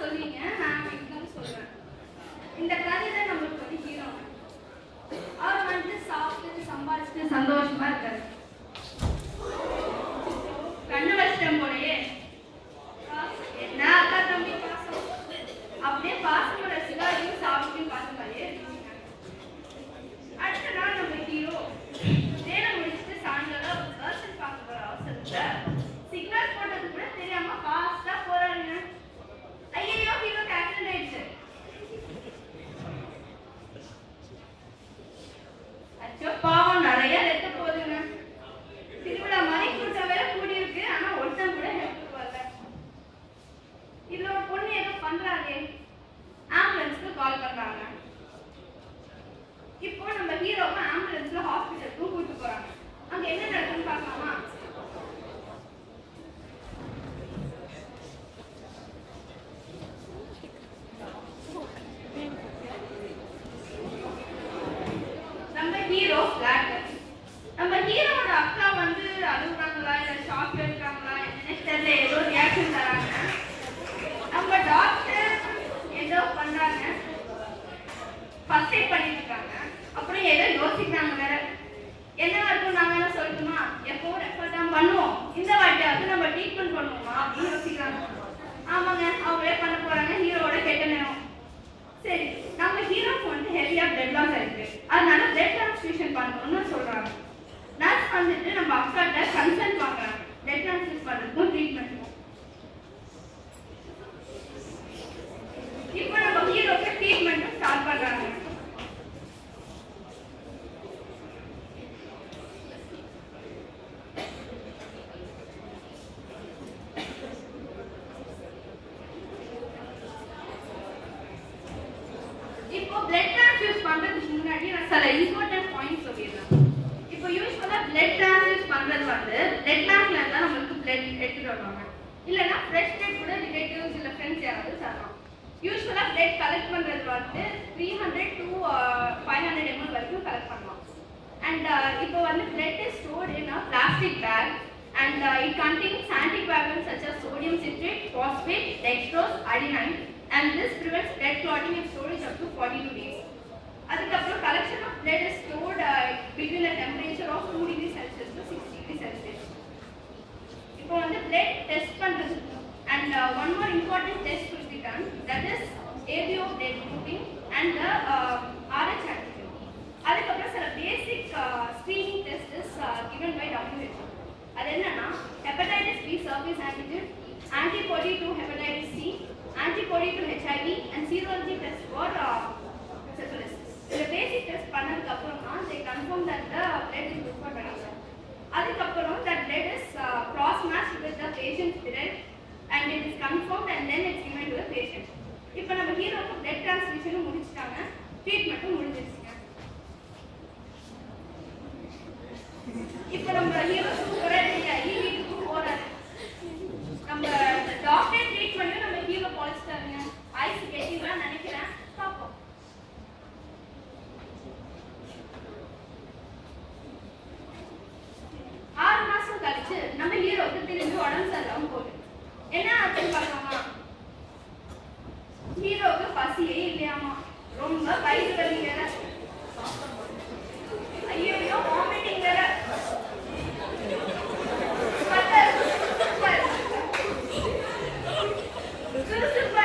சொல்லுவீங்க நான் எக்ஸாம் சொல்றேன் இந்த கதையில நம்மளுக்கு வந்து ஹீரோ அவர் வந்து சாப்பிட்டு சம்பாதிச்சுட்டு சந்தோஷமா இருக்காரு கண்ணு வச்சிட்டேன் போலயே என்ன அக்கா தம்பி பாசம் அப்படியே பாசமோட சிவாஜியும் சாப்பிட்டு பாசம் மாதிரியே இருக்கீங்க அடுத்த நாள் நம்ம ஹீரோ வேலை முடிச்சுட்டு சாயங்காலம் கேர்ள்ஸ் பார்க்க போற அவசரத்துல சிக்னல் போட்டது கூட தெரியாம ஃபாஸ்டா போறாருங்க ஐயோ ஹீரோ ஆக்சிடென்ட் ஆயிடுச்சு அச்சோ பாவம் நிறைய ரத்த போகுதுங்க திருவிழா மாதிரி கூட்டம் வேற கூடி இருக்கு ஆனா ஒருத்தன் கூட ஹெல்ப் வரல இதுல ஒரு பொண்ணு ஏதோ பண்றாங்க ஆம்புலன்ஸ்க்கு கால் பண்றாங்க இப்போ நம்ம ஹீரோவை ஆம்புலன்ஸ்ல ஹாஸ்பிட்டலுக்கு கூட்டு போறாங்க அங்க என்ன நடக்குன்னு பார்க்கலாமா நம்ம ஹீரோ பிளாக் நம்ம ஹீரோவோட அக்கா வந்து அழுகுறாங்களா இல்ல ஷாக் எடுக்கிறாங்களா என்னன்னு தெரியல ஏதோ ரியாக்ஷன் தராங்க நம்ம டாக்டர் ஏதோ பண்றாங்க ஃபர்ஸ்ட் எய்ட் பண்ணிட்டு இருக்காங்க அப்புறம் ஏதோ யோசிக்கிறாங்க வேற என்னவா இருக்கும் நாங்க என்ன சொல்லட்டுமா எப்பவும் ரெஃபர் தான் பண்ணுவோம் இந்த வாட்டியாவது நம்ம ட்ரீட்மெண்ட் பண்ணுவோமா அப்படின்னு யோசிக்கிறாங்க ஆமாங்க அவங்களே பண்ண போறாங்க ஹீரோவோட கெட்ட நேரம் சரி நம்ம ஹீரோக்கு வந்து ஹெவியா பிளட் லாஸ் ஆயிருக்கு அதனால பிளட் டிரான்ஸ்ஃபியூஷன் பண்ணணும்னு சொல்றாங்க நர்ஸ் வந்துட்டு நம்ம அக்காட்ட கன்சல்ட் வாங்குறாங்க பிளட் டிரான்ஸ்ஃபியூஸ் பண்றதுக்கும் ட்ரீட்மெண்ட்டுக்கும் இப்போ நம்ம ஹீரோக்கு ட்ரீட்மெண்ட் ஸ்டார்ட் பண்றாங்க இப்போ பிளட் டிரான்ஸ்ஃபியூஸ் பண்றதுக்கு முன்னாடி நான் சில இம்பார்ட்டன்ட் பாயிண்ட்ஸ் சொல்லிடுறேன் இப்போ யூஸ்வலா பிளட் டிரான்ஸ்ஃபியூஸ் பண்றது வந்து பிளட் பேங்க்ல இருந்தா நம்மளுக்கு பிளட் எடுத்துட்டு வருவாங்க இல்லனா ஃப்ரெஷ் பிளட் கூட ரிலேட்டிவ்ஸ் இல்ல ஃப்ரெண்ட்ஸ் யாராவது தரலாம் யூஸ்வலா பிளட் கலெக்ட் பண்றது வந்து three hundred to five hundred ml வரைக்கும் கலெக்ட் பண்ணலாம் அண்ட் இப்போ வந்து blood is stored in a plastic bag and uh, it contains anticoagulants such as sodium citrate, phosphate, dextrose, adenine, and this prevents blood clotting and storage up to 42 days. அதுக்கப்புறம் collection of blood is stored uh, between a temperature of 2 degree Celsius to 6 degree Celsius. இப்போ வந்து blood test பண்றது and uh, one more important test will be done that is ABO blood grouping and the uh, RH antigen. அதுக்கப்புறம் சில basic uh, screening test is uh, given by WHO. அது என்னன்னா hepatitis B surface antigen antibody to hepatitis C antibody to HIV and serology test for syphilis இந்த basic test பண்ணதுக்கு அப்புறமா they confirm that the blood is good for donation அதுக்கப்புறம் that blood is cross match with the patient blood and it is confirmed and then it's given to the patient இப்போ நம்ம ஹீரோக்கு blood டிரான்ஸ்மிஷனும் முடிச்சிட்டாங்க ட்ரீட்மெண்ட்டும் முடிஞ்சிருச்சுங்க இப்போ நம்ம hero சூப்பரா ready ஆகி வீட்டுக்கு போறாரு நம்ம டாக்டர் ட்ரீட்மெண்ட் நம்ம ஹீரோ பொழைச்சிட்டாருங்க ஐஸ் கெட்டிலாம் நினைக்கிறேன் பார்ப்போம் ஆறு மாசம் கழிச்சு நம்ம ஹீரோக்கு திரும்பி உடம்பு சரியில்லாம போகுது என்ன ஆச்சுன்னு பார்க்கலாமா ஹீரோக்கு பசியே இல்லையாமா ரொம்ப வயிறு வலி வேற ஐயோ வாமிட்டிங் வேற சுறுசுறுப்பா